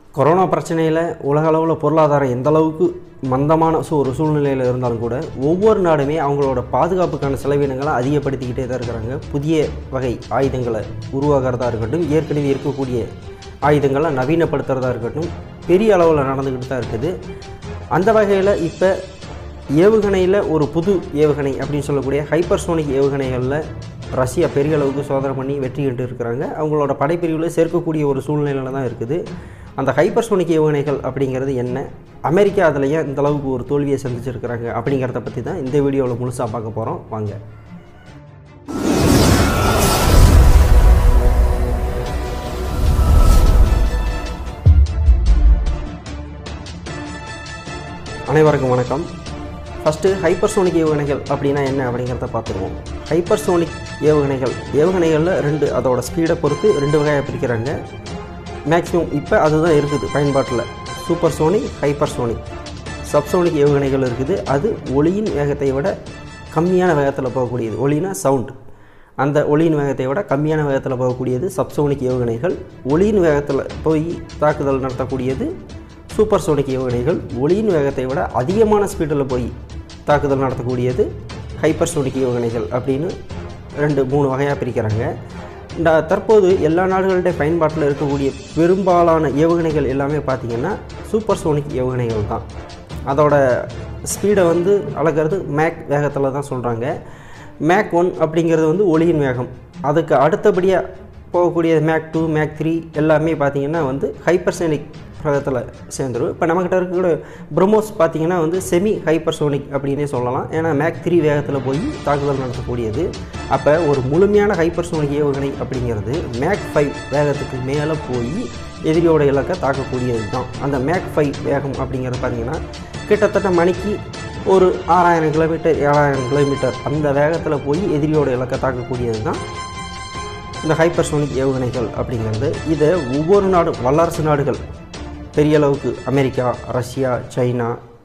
corona பிரச்சனையில் உலக அளவில் பொருளாதாரம் எந்த அளவுக்கு மந்தமான சூ ஒரு சூழ்நிலையில் இருந்தாலும் கூட ஒவ்வொரு நாடுமே அவங்களோட பாதுகாப்புக்கான செலவினங்களை அதிகப்படுத்திக்கிட்டே தான் இருக்கிறாங்க புதிய வகை ஆயுதங்களை உருவாகிறதா இருக்கட்டும் ஏற்கனவே இருக்கக்கூடிய ஆயுதங்களை நவீனப்படுத்துகிறதா இருக்கட்டும் பெரிய அளவில் நடந்துக்கிட்டு தான் இருக்குது அந்த வகையில் இப்போ ஏவுகணையில் ஒரு புது ஏவுகணை அப்படின்னு சொல்லக்கூடிய ஹைப்பர்சோனிக் ஏவுகணைகளில் ரஷ்யா பெரிய அளவுக்கு சோதனை பண்ணி வெற்றி கண்டு இருக்கிறாங்க அவங்களோட படைப்பிரிவில் சேர்க்கக்கூடிய ஒரு சூழ்நிலையில் தான் இருக்குது அந்த ஹைப்பர்சோனிக் ஏவுகணைகள் அப்படிங்கிறது என்ன அமெரிக்கா அதில் ஏன் இந்த அளவுக்கு ஒரு தோல்வியை சந்திச்சிருக்கிறாங்க அப்படிங்கிறத பற்றி தான் இந்த வீடியோவில் முழுசாக பார்க்க போகிறோம் வாங்க அனைவருக்கும் வணக்கம் ஃபஸ்ட்டு ஹைப்பர்சோனிக் ஏவுகணைகள் அப்படின்னா என்ன அப்படிங்கிறத பார்த்துருவோம் ஹைப்பர்சோனிக் ஏவுகணைகள் ஏவுகணைகளில் ரெண்டு அதோட ஸ்பீடை பொறுத்து ரெண்டு வகையாக பிரிக்கிறாங்க மேக்ஸிமம் இப்போ அதுதான் இருக்குது பயன்பாட்டில் supersonic hypersonic subsonic ஏவுகணைகள் இருக்குது அது ஒளியின் வேகத்தை விட கம்மியான வேகத்தில் போகக்கூடியது ஒளினா சவுண்ட் அந்த ஒளியின் வேகத்தை விட கம்மியான வேகத்தில் போகக்கூடியது சப்சோனிக் ஏவுகணைகள் ஒளியின் வேகத்தில் போய் தாக்குதல் நடத்தக்கூடியது சூப்பர் சோனிக் ஏவுகணைகள் ஒளியின் வேகத்தை விட அதிகமான ஸ்பீடில் போய் தாக்குதல் நடத்தக்கூடியது ஹைப்பர் சோனிக் ஏவுகணைகள் அப்படின்னு ரெண்டு மூணு வகையாக பிரிக்கிறாங்க இந்த தற்போது எல்லா நாடுகளுடைய பயன்பாட்டில் இருக்கக்கூடிய பெரும்பாலான ஏவுகணைகள் எல்லாமே பார்த்திங்கன்னா சூப்பர் சோனிக் ஏவுகணைகள் தான் அதோட ஸ்பீடை வந்து அளக்கிறது மேக் வேகத்தில் தான் சொல்கிறாங்க மேக் ஒன் அப்படிங்கிறது வந்து ஒளியின் வேகம் அதுக்கு அடுத்தபடியாக போகக்கூடிய மேக் டூ மேக் த்ரீ எல்லாமே பார்த்திங்கன்னா வந்து ஹைப்பர்சோனிக் வேகத்தில் சேர்ந்துடும் இப்போ நம்மக்கிட்ட இருக்கக்கூடிய பிரம்மோஸ் பார்த்திங்கன்னா வந்து செமி ஹைப்பர்சோனிக் அப்படின்னே சொல்லலாம் ஏன்னா மேக் த்ரீ வேகத்தில் போய் தாக்குதல் நடத்தக்கூடியது அப்போ ஒரு முழுமையான ஹைப்பர்சோனிக் ஏவுகணை அப்படிங்கிறது மேக் ஃபைவ் வேகத்துக்கு மேலே போய் எதிரியோட இலக்கை தாக்கக்கூடியது தான் அந்த மேக் ஃபைவ் வேகம் அப்படிங்கிறது பார்த்திங்கன்னா கிட்டத்தட்ட மணிக்கு ஒரு ஆறாயிரம் கிலோமீட்டர் ஏழாயிரம் கிலோமீட்டர் அந்த வேகத்தில் போய் எதிரியோட இலக்கை தாக்கக்கூடியது தான் இந்த ஹைப்பர்சோனிக் ஏவுகணைகள் அப்படிங்கிறது இதை ஒவ்வொரு நாடும் வல்லரசு நாடுகள் பெரிய அளவுக்கு America Russia China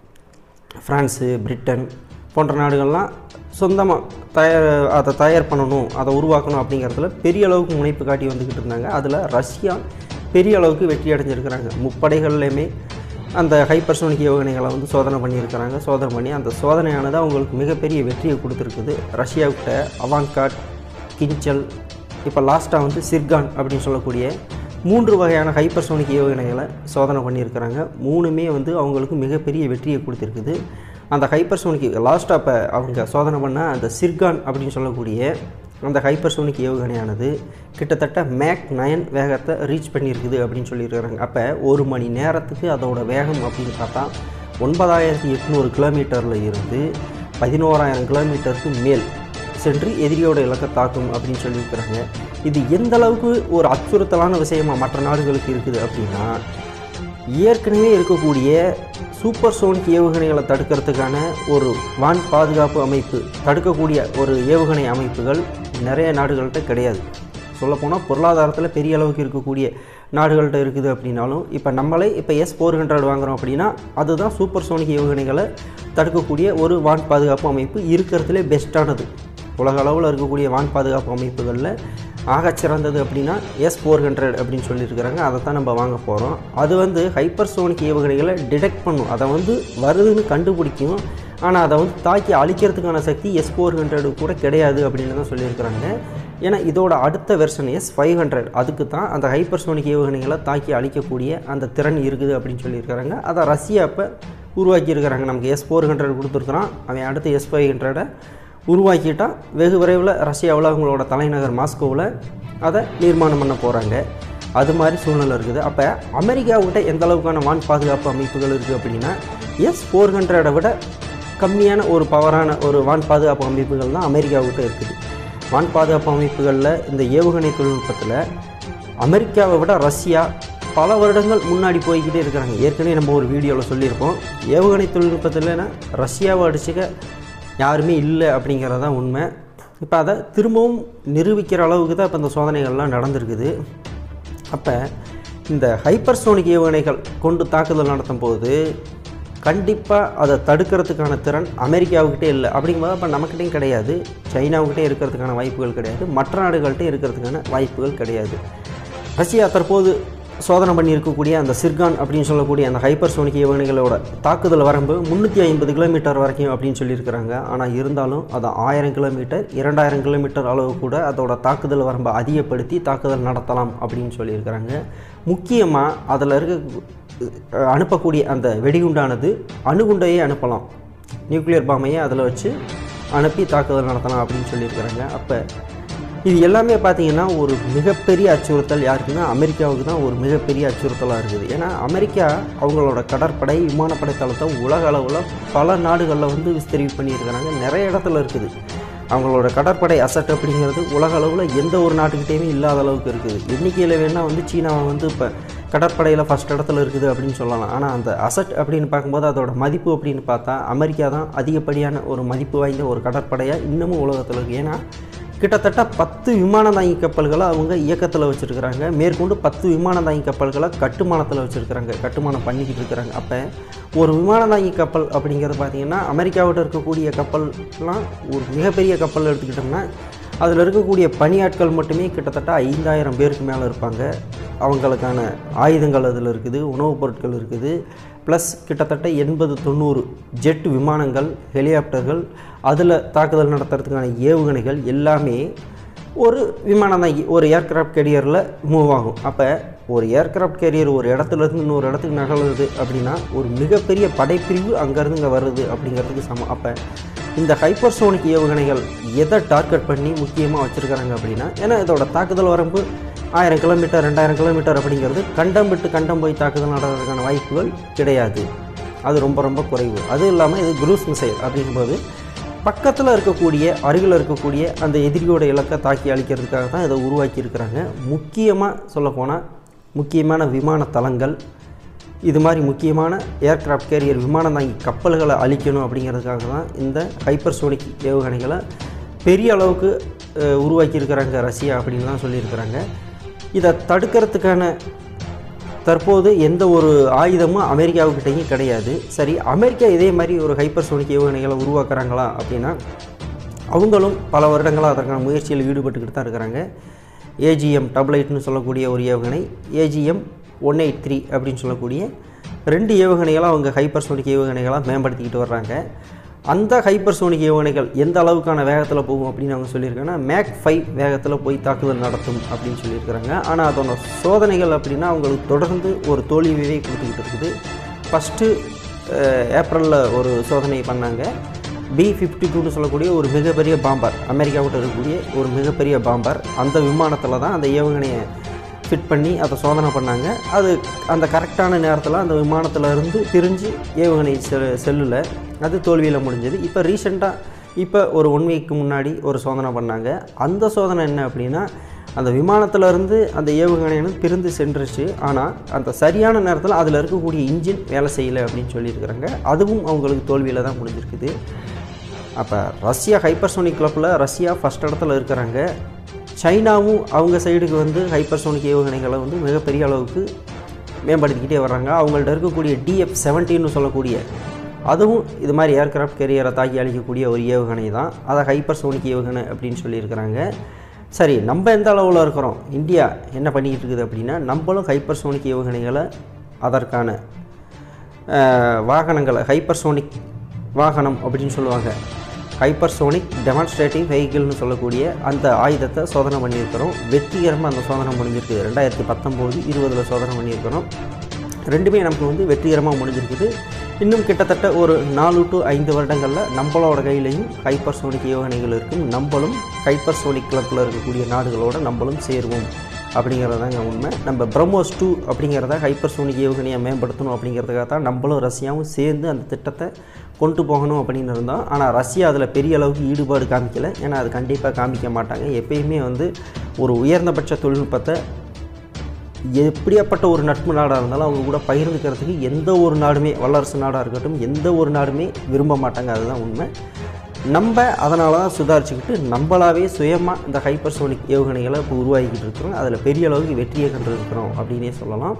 France Britain போன்ற நாடுகள்லாம் சொந்தமாக தயார் அதை தயார் பண்ணணும் அதை உருவாக்கணும் அப்படிங்கிறதுல பெரிய அளவுக்கு முனைப்பு காட்டி வந்துக்கிட்டு இருந்தாங்க அதில் ரஷ்யா பெரிய அளவுக்கு வெற்றி அடைஞ்சிருக்கிறாங்க முப்படைகள்லையுமே அந்த ஹைப்பர்சோனிக் ஏவுகணைகளை வந்து சோதனை பண்ணியிருக்கிறாங்க சோதனை பண்ணி அந்த சோதனையானது அவங்களுக்கு மிகப்பெரிய வெற்றியை கொடுத்துருக்குது ரஷ்யாவிட்ட அவான்காட் கிஞ்சல் இப்போ லாஸ்ட்டாக வந்து சிர்கான் அப்படின்னு சொல்லக்கூடிய மூன்று வகையான ஹைப்பர்சோனிக் ஏவுகணைகளை சோதனை பண்ணியிருக்கிறாங்க மூணுமே வந்து அவங்களுக்கு மிகப்பெரிய வெற்றியை கொடுத்துருக்குது அந்த ஹைப்பர்சோனிக் லாஸ்ட்டாக இப்போ அவங்க சோதனை பண்ண அந்த சிர்கான் அப்படின்னு சொல்லக்கூடிய அந்த ஹைப்பர்சோனிக் ஏவுகணையானது கிட்டத்தட்ட மேக் நயன் வேகத்தை ரீச் பண்ணியிருக்குது அப்படின்னு சொல்லியிருக்கிறாங்க அப்போ ஒரு மணி நேரத்துக்கு அதோட வேகம் அப்படின்னு பார்த்தா ஒன்பதாயிரத்தி எட்நூறு கிலோமீட்டரில் இருந்து பதினோராயிரம் கிலோமீட்டருக்கு மேல் சென்று எதிரியோட இலக்கை தாக்கும் அப்படின்னு சொல்லியிருக்கிறாங்க இது எந்த அளவுக்கு ஒரு அச்சுறுத்தலான விஷயமா மற்ற நாடுகளுக்கு இருக்குது அப்படின்னா ஏற்கனவே இருக்கக்கூடிய சூப்பர் சோனிக் ஏவுகணைகளை தடுக்கிறதுக்கான ஒரு வான் பாதுகாப்பு அமைப்பு தடுக்கக்கூடிய ஒரு ஏவுகணை அமைப்புகள் நிறைய நாடுகள்கிட்ட கிடையாது சொல்லப்போனால் பொருளாதாரத்தில் பெரிய அளவுக்கு இருக்கக்கூடிய நாடுகள்கிட்ட இருக்குது அப்படின்னாலும் இப்போ நம்மளே இப்போ எஸ் ஃபோர் ஹண்ட்ரட் வாங்குகிறோம் அப்படின்னா அதுதான் சூப்பர் சோனிக் ஏவுகணைகளை தடுக்கக்கூடிய ஒரு வான் பாதுகாப்பு அமைப்பு இருக்கிறதுலே பெஸ்ட்டானது உலக அளவில் இருக்கக்கூடிய வான் பாதுகாப்பு அமைப்புகளில் ஆகச்சிறந்தது அப்படின்னா எஸ் ஃபோர் ஹண்ட்ரட் அப்படின்னு சொல்லியிருக்கிறாங்க அதை தான் நம்ம வாங்க போகிறோம் அது வந்து ஹைப்பர்சோனிக் ஏவுகணைகளை டிடெக்ட் பண்ணும் அதை வந்து வருதுன்னு கண்டுபிடிக்கும் ஆனால் அதை வந்து தாக்கி அழிக்கிறதுக்கான சக்தி எஸ் ஃபோர் ஹண்ட்ரடு கூட கிடையாது அப்படின்னு தான் சொல்லியிருக்கிறாங்க ஏன்னா இதோட அடுத்த வெர்ஷன் எஸ் ஃபைவ் ஹண்ட்ரட் அதுக்கு தான் அந்த ஹைப்பர்சோனிக் ஏவுகணைகளை தாக்கி அழிக்கக்கூடிய அந்த திறன் இருக்குது அப்படின்னு சொல்லியிருக்கிறாங்க அதை ரஷ்யா இப்போ உருவாக்கியிருக்கிறாங்க நமக்கு எஸ் ஃபோர் ஹண்ட்ரட் கொடுத்துருக்குறான் அவன் அடுத்து எஸ் ஃபைவ் ஹண்ட்ரடை உருவாக்கிட்டால் வெகு விரைவில் ரஷ்யாவில் அவங்களோட தலைநகர் மாஸ்கோவில் அதை நிர்மாணம் பண்ண போகிறாங்க அது மாதிரி சூழ்நிலை இருக்குது அப்போ அமெரிக்காவுக்கிட்ட எந்த அளவுக்கான வான் பாதுகாப்பு அமைப்புகள் இருக்குது அப்படின்னா எஸ் ஃபோர் ஹண்ட்ரடை விட கம்மியான ஒரு பவரான ஒரு வான் பாதுகாப்பு அமைப்புகள் தான் அமெரிக்காவுக்கிட்ட இருக்குது வான் பாதுகாப்பு அமைப்புகளில் இந்த ஏவுகணை தொழில்நுட்பத்தில் அமெரிக்காவை விட ரஷ்யா பல வருடங்கள் முன்னாடி போய்கிட்டே இருக்கிறாங்க ஏற்கனவே நம்ம ஒரு வீடியோவில் சொல்லியிருப்போம் ஏவுகணை தொழில்நுட்பத்தில்னா ரஷ்யாவை அடிச்சுக்க யாருமே இல்லை அப்படிங்கிறது தான் உண்மை இப்போ அதை திரும்பவும் நிரூபிக்கிற அளவுக்கு தான் இப்போ இந்த சோதனைகள்லாம் நடந்திருக்குது அப்போ இந்த ஹைப்பர்சோனிக் ஏவுகணைகள் கொண்டு தாக்குதல் நடத்தும் போது கண்டிப்பாக அதை தடுக்கிறதுக்கான திறன் அமெரிக்காவுக்கிட்டே இல்லை அப்படிங்கும்போது அப்போ நம்மக்கிட்டையும் கிடையாது சைனாவுக்கிட்டே இருக்கிறதுக்கான வாய்ப்புகள் கிடையாது மற்ற நாடுகள்கிட்ட இருக்கிறதுக்கான வாய்ப்புகள் கிடையாது ரஷ்யா தற்போது சோதனை பண்ணியிருக்கக்கூடிய அந்த சிர்கான் அப்படின்னு சொல்லக்கூடிய அந்த ஹைப்பர்சோனிக் ஏவுகணைகளோட தாக்குதல் வரம்பு முந்நூற்றி ஐம்பது கிலோமீட்டர் வரைக்கும் அப்படின்னு சொல்லியிருக்கிறாங்க ஆனால் இருந்தாலும் அது ஆயிரம் கிலோமீட்டர் இரண்டாயிரம் கிலோமீட்டர் அளவு கூட அதோட தாக்குதல் வரம்பை அதிகப்படுத்தி தாக்குதல் நடத்தலாம் அப்படின்னு சொல்லியிருக்கிறாங்க முக்கியமாக அதில் இருக்க அஹ், அனுப்பக்கூடிய அந்த வெடிகுண்டானது அணுகுண்டையே அனுப்பலாம் நியூக்ளியர் பாமையே அதில் வச்சு அனுப்பி தாக்குதல் நடத்தலாம் அப்படின்னு சொல்லியிருக்கிறாங்க அப்போ இது எல்லாமே பார்த்தீங்கன்னா ஒரு மிகப்பெரிய அச்சுறுத்தல் யாருக்குன்னா அமெரிக்காவுக்கு தான் ஒரு மிகப்பெரிய அச்சுறுத்தலாக இருக்குது ஏன்னா அமெரிக்கா அவங்களோட கடற்படை விமானப்படை தளத்தை உலக அளவில் பல நாடுகளில் வந்து விஸ்தரிப்பு பண்ணியிருக்கிறாங்க நிறைய இடத்துல இருக்குது அவங்களோட கடற்படை அசட் அப்படிங்கிறது உலக அளவில் எந்த ஒரு நாட்டுக்கிட்டேயுமே இல்லாத அளவுக்கு இருக்குது எண்ணிக்கையில் வேணால் வந்து சீனாவை வந்து இப்போ கடற்படையில் ஃபஸ்ட் இடத்துல இருக்குது அப்படின்னு சொல்லலாம் ஆனால் அந்த அசட் அப்படின்னு பார்க்கும்போது அதோட மதிப்பு அப்படின்னு பார்த்தா அமெரிக்கா தான் அதிகப்படியான ஒரு மதிப்பு வாய்ந்த ஒரு கடற்படையாக இன்னமும் உலகத்தில் இருக்குது ஏன்னா கிட்டத்தட்ட பத்து விமான தாங்கி கப்பல்களை அவங்க இயக்கத்தில் வச்சுருக்கிறாங்க மேற்கொண்டு பத்து விமான தாங்கி கப்பல்களை கட்டுமானத்தில் வச்சுருக்கிறாங்க கட்டுமானம் பண்ணிக்கிட்டு இருக்கிறாங்க அப்போ ஒரு விமான தாங்கி கப்பல் அப்படிங்கிறது பார்த்திங்கன்னா அமெரிக்காவிட்ட இருக்கக்கூடிய கப்பல்லாம் ஒரு மிகப்பெரிய கப்பல் எடுத்துக்கிட்டோம்னா அதில் இருக்கக்கூடிய பணியாட்கள் மட்டுமே கிட்டத்தட்ட ஐந்தாயிரம் பேருக்கு மேலே இருப்பாங்க அவங்களுக்கான ஆயுதங்கள் அதில் இருக்குது உணவுப் பொருட்கள் இருக்குது ப்ளஸ் கிட்டத்தட்ட எண்பது தொண்ணூறு ஜெட் விமானங்கள் ஹெலிகாப்டர்கள் அதில் தாக்குதல் நடத்துறதுக்கான ஏவுகணைகள் எல்லாமே ஒரு விமானம் தான் ஒரு ஏர்கிராஃப்ட் கேரியரில் மூவ் ஆகும் அப்போ ஒரு ஏர்கிராஃப்ட் கேரியர் ஒரு இடத்துல இருந்து இன்னொரு இடத்துக்கு நகழுது அப்படின்னா ஒரு மிகப்பெரிய படைப்பிரிவு அங்கேருந்து இங்கே வருது அப்படிங்கிறதுக்கு சமம் அப்போ இந்த ஹைப்பர்சோனிக் ஏவுகணைகள் எதை டார்கெட் பண்ணி முக்கியமாக வச்சுருக்காங்க அப்படின்னா ஏன்னா இதோட தாக்குதல் வரம்பு ஆயிரம் கிலோமீட்டர் ரெண்டாயிரம் கிலோமீட்டர் அப்படிங்கிறது கண்டம் விட்டு கண்டம் போய் தாக்குதல் நடக்கிறதுக்கான வாய்ப்புகள் கிடையாது அது ரொம்ப ரொம்ப குறைவு அதுவும் இல்லாமல் இது குரூஸ் மிசைல் அப்படிங்கும்போது பக்கத்தில் இருக்கக்கூடிய அருகில் இருக்கக்கூடிய அந்த எதிரியோட இலக்கை தாக்கி அழிக்கிறதுக்காக தான் இதை உருவாக்கி இருக்கிறாங்க முக்கியமாக சொல்லப்போனால் முக்கியமான விமான தளங்கள் இது மாதிரி முக்கியமான ஏர்கிராஃப்ட் கேரியர் விமானம் தாங்கி கப்பல்களை அழிக்கணும் அப்படிங்கிறதுக்காக தான் இந்த ஹைப்பர்சோனிக் ஏவுகணைகளை பெரிய அளவுக்கு அஹ், உருவாக்கியிருக்கிறாங்க ரஷ்யா அப்படின்லாம் சொல்லியிருக்கிறாங்க இதை தடுக்கிறதுக்கான தற்போது எந்த ஒரு ஆயுதமும் அமெரிக்காவுக்கிட்டையும் கிடையாது சரி அமெரிக்கா இதே மாதிரி ஒரு ஹைப்பர்சோனிக் ஏவுகணைகளை உருவாக்குறாங்களா அப்படின்னா அவங்களும் பல வருடங்களாக அதற்கான முயற்சியில் ஈடுபட்டுக்கிட்டு தான் இருக்கிறாங்க ஏஜிஎம் டபுள் எயிட்னு சொல்லக்கூடிய ஒரு ஏவுகணை ஏஜிஎம் ஒன் எயிட் த்ரீ அப்படின்னு சொல்லக்கூடிய ரெண்டு ஏவுகணைகளை அவங்க ஹைப்பர்சோனிக் ஏவுகணைகளாக மேம்படுத்திக்கிட்டு வர்றாங்க அந்த ஹைப்பர்சோனிக் ஏவுகணைகள் எந்த அளவுக்கான வேகத்தில் போகும் அப்படின்னு அவங்க சொல்லியிருக்காங்கன்னா மேக் ஃபைவ் வேகத்தில் போய் தாக்குதல் நடத்தும் அப்படின்னு சொல்லியிருக்கிறாங்க ஆனால் அதோட சோதனைகள் அப்படின்னா அவங்களுக்கு தொடர்ந்து ஒரு தோல்வியை கொடுத்துக்கிட்டு இருக்குது ஃபஸ்ட்டு ஏப்ரலில் ஒரு சோதனை பண்ணாங்க பி ஃபிஃப்டி டூன்னு சொல்லக்கூடிய ஒரு மிகப்பெரிய பாம்பர் அமெரிக்காவிட்ட இருக்கக்கூடிய ஒரு மிகப்பெரிய பாம்பர் அந்த விமானத்தில் தான் அந்த ஏவுகணையை ஃபிட் பண்ணி அதை சோதனை பண்ணாங்க அது அந்த கரெக்டான நேரத்தில் அந்த விமானத்தில் இருந்து பிரிஞ்சு ஏவுகணை செ செல்லில் அது தோல்வியில் முடிஞ்சது இப்போ ரீசெண்டாக இப்போ ஒரு ஒன் வீக்கு முன்னாடி ஒரு சோதனை பண்ணாங்க அந்த சோதனை என்ன அப்படின்னா அந்த விமானத்துல இருந்து அந்த ஏவுகணைன்னு பிரிந்து சென்றுச்சு ஆனால் அந்த சரியான நேரத்தில் அதில் இருக்கக்கூடிய இன்ஜின் வேலை செய்யலை அப்படின்னு சொல்லியிருக்கிறாங்க அதுவும் அவங்களுக்கு தோல்வியில் தான் முடிஞ்சிருக்குது அப்போ ரஷ்யா ஹைப்பர்சோனிக் கிளப்பில் ரஷ்யா ஃபஸ்ட் இடத்துல இருக்கிறாங்க சைனாவும் அவங்க சைடுக்கு வந்து ஹைப்பர்சோனிக் ஏவுகணைகளை வந்து மிகப்பெரிய அளவுக்கு மேம்படுத்திக்கிட்டே வர்றாங்க அவங்கள்ட்ட இருக்கக்கூடிய டிஎஃப் செவன்டீன்னு சொல்லக்கூடிய அதுவும் இது மாதிரி ஏர்கிராஃப்ட் கேரியரை தாக்கி அழிக்கக்கூடிய ஒரு ஏவுகணை தான் அதை ஹைப்பர்சோனிக் ஏவுகணை அப்படின்னு சொல்லியிருக்கிறாங்க சரி நம்ம எந்த அளவில் இருக்கிறோம் இந்தியா என்ன பண்ணிக்கிட்டு இருக்குது அப்படின்னா நம்மளும் ஹைப்பர்சோனிக் ஏவுகணைகளை அதற்கான அஹ், வாகனங்களை ஹைப்பர்சோனிக் வாகனம் அப்படின்னு சொல்லுவாங்க ஹைப்பர்சோனிக் டெமான்ஸ்ட்ரேட்டிவ் வெஹிக்கிள்னு சொல்லக்கூடிய அந்த ஆயுதத்தை சோதனை பண்ணியிருக்கிறோம் வெற்றிகரமாக அந்த சோதனை முடிஞ்சிருக்குது ரெண்டாயிரத்தி பத்தொம்போது இருபதில் சோதனை பண்ணியிருக்கிறோம் ரெண்டுமே நமக்கு வந்து வெற்றிகரமாக முடிஞ்சிருக்குது இன்னும் கிட்டத்தட்ட ஒரு நாலு டு ஐந்து வருடங்களில் நம்மளோட கையிலையும் ஹைப்பர்சோனிக் ஏவுகணைகள் இருக்கும் நம்மளும் ஹைப்பர்சோனிக் கிளப்பில் இருக்கக்கூடிய நாடுகளோட நம்மளும் சேருவோம் அப்படிங்கிறதாங்க உண்மை நம்ம பிரம்மோஸ் டூ அப்படிங்கிறத ஹைப்பர்சோனிக் ஏவுகணையை மேம்படுத்தணும் அப்படிங்கிறதுக்காக தான் நம்மளும் ரஷ்யாவும் சேர்ந்து அந்த திட்டத்தை கொண்டு போகணும் அப்படின்னு இருந்தோம் ஆனால் ரஷ்யா அதில் பெரிய அளவுக்கு ஈடுபாடு காமிக்கலை ஏன்னா அது கண்டிப்பாக காமிக்க மாட்டாங்க எப்பயுமே வந்து ஒரு உயர்ந்தபட்ச தொழில்நுட்பத்தை எப்படியாப்பட்ட ஒரு நட்பு நாடாக இருந்தாலும் அவங்க கூட பகிர்ந்துக்கிறதுக்கு எந்த ஒரு நாடுமே வல்லரசு நாடாக இருக்கட்டும் எந்த ஒரு நாடுமே விரும்ப மாட்டாங்க அதுதான் உண்மை நம்ம அதனால தான் சுதாரிச்சுக்கிட்டு நம்மளாவே சுயமாக இந்த ஹைப்பர்சோனிக் ஏவுகணைகளை இப்போ உருவாக்கிட்டு இருக்கிறோம் அதில் பெரிய அளவுக்கு வெற்றியை கண்டிருக்கிறோம் அப்படின்னே சொல்லலாம்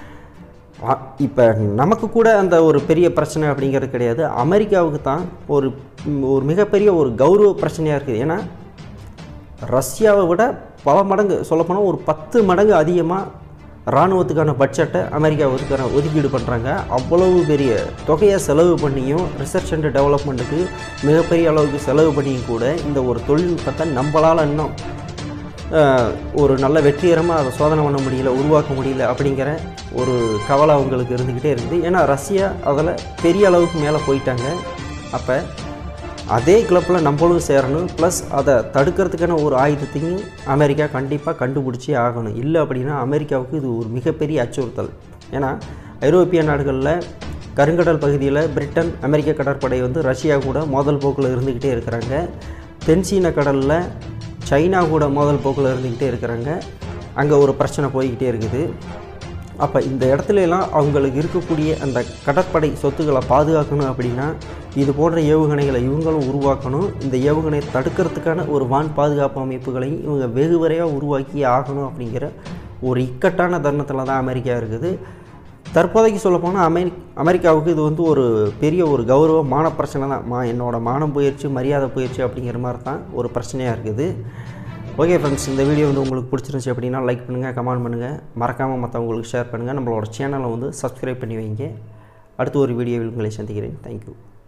இப்போ நமக்கு கூட அந்த ஒரு பெரிய பிரச்சனை அப்படிங்கிறது கிடையாது அமெரிக்காவுக்கு தான் ஒரு ம், ஒரு மிகப்பெரிய ஒரு கௌரவ பிரச்சனையாக இருக்குது ஏன்னா ரஷ்யாவை விட பல மடங்கு சொல்லப்போனால் ஒரு பத்து மடங்கு அதிகமாக இராணுவத்துக்கான பட்ஜெட்டை அமெரிக்கா ஒதுக்கிற ஒதுக்கீடு பண்ணுறாங்க அவ்வளவு பெரிய தொகையை செலவு பண்ணியும் ரிசர்ச் அண்ட் டெவலப்மெண்ட்டுக்கு மிகப்பெரிய அளவுக்கு செலவு பண்ணியும் கூட இந்த ஒரு தொழில்நுட்பத்தை நம்மளால் இன்னும் அஹ், ஒரு நல்ல வெற்றிகரமாக அதை சோதனை பண்ண முடியல உருவாக்க முடியல அப்படிங்கிற ஒரு கவலை அவங்களுக்கு இருந்துக்கிட்டே இருக்குது ஏன்னா ரஷ்யா அதில் பெரிய அளவுக்கு மேலே போயிட்டாங்க அப்போ அதே கிளப்பில் நம்மளும் சேரணும் ப்ளஸ் அதை தடுக்கிறதுக்கான ஒரு ஆயுதத்தையும் அமெரிக்கா கண்டிப்பாக கண்டுபிடிச்சே ஆகணும் இல்லை அப்படின்னா அமெரிக்காவுக்கு இது ஒரு மிகப்பெரிய அச்சுறுத்தல் ஏன்னா ஐரோப்பிய நாடுகளில் கருங்கடல் பகுதியில் பிரிட்டன் அமெரிக்க கடற்படை வந்து ரஷ்யா கூட மோதல் போக்கில் இருந்துக்கிட்டே இருக்கிறாங்க தென்சீன கடலில் சைனா கூட மோதல் போக்கில் இருந்துக்கிட்டே இருக்கிறாங்க அங்கே ஒரு பிரச்சனை போய்கிட்டே இருக்குது அப்போ இந்த இடத்துல எல்லாம் அவங்களுக்கு இருக்கக்கூடிய அந்த கடற்படை சொத்துக்களை பாதுகாக்கணும் அப்படின்னா இது போன்ற ஏவுகணைகளை இவங்களும் உருவாக்கணும் இந்த ஏவுகணை தடுக்கிறதுக்கான ஒரு வான் பாதுகாப்பு அமைப்புகளையும் இவங்க வெகு விரைவாக உருவாக்கி ஆகணும் அப்படிங்கிற ஒரு இக்கட்டான தருணத்தில் தான் அமெரிக்கா இருக்குது தற்போதைக்கு சொல்லப்போனால் அமெரி அமெரிக்காவுக்கு இது வந்து ஒரு பெரிய ஒரு கௌரவமான பிரச்சனை தான் மா என்னோட மானம் போயிடுச்சு மரியாதை போயிடுச்சு அப்படிங்கிற மாதிரி தான் ஒரு பிரச்சனையாக இருக்குது ஓகே ஃப்ரெண்ட்ஸ் இந்த வீடியோ வந்து உங்களுக்கு பிடிச்சிருந்துச்சி அப்படின்னா லைக் பண்ணுங்கள் கமெண்ட் பண்ணுங்கள் மறக்காமல் மற்றவங்களுக்கு ஷேர் பண்ணுங்கள் நம்மளோட சேனலை வந்து சப்ஸ்கிரைப் பண்ணி வைங்க அடுத்து ஒரு வீடியோவில் உங்களை சந்திக்கிறேன் தேங்க்யூ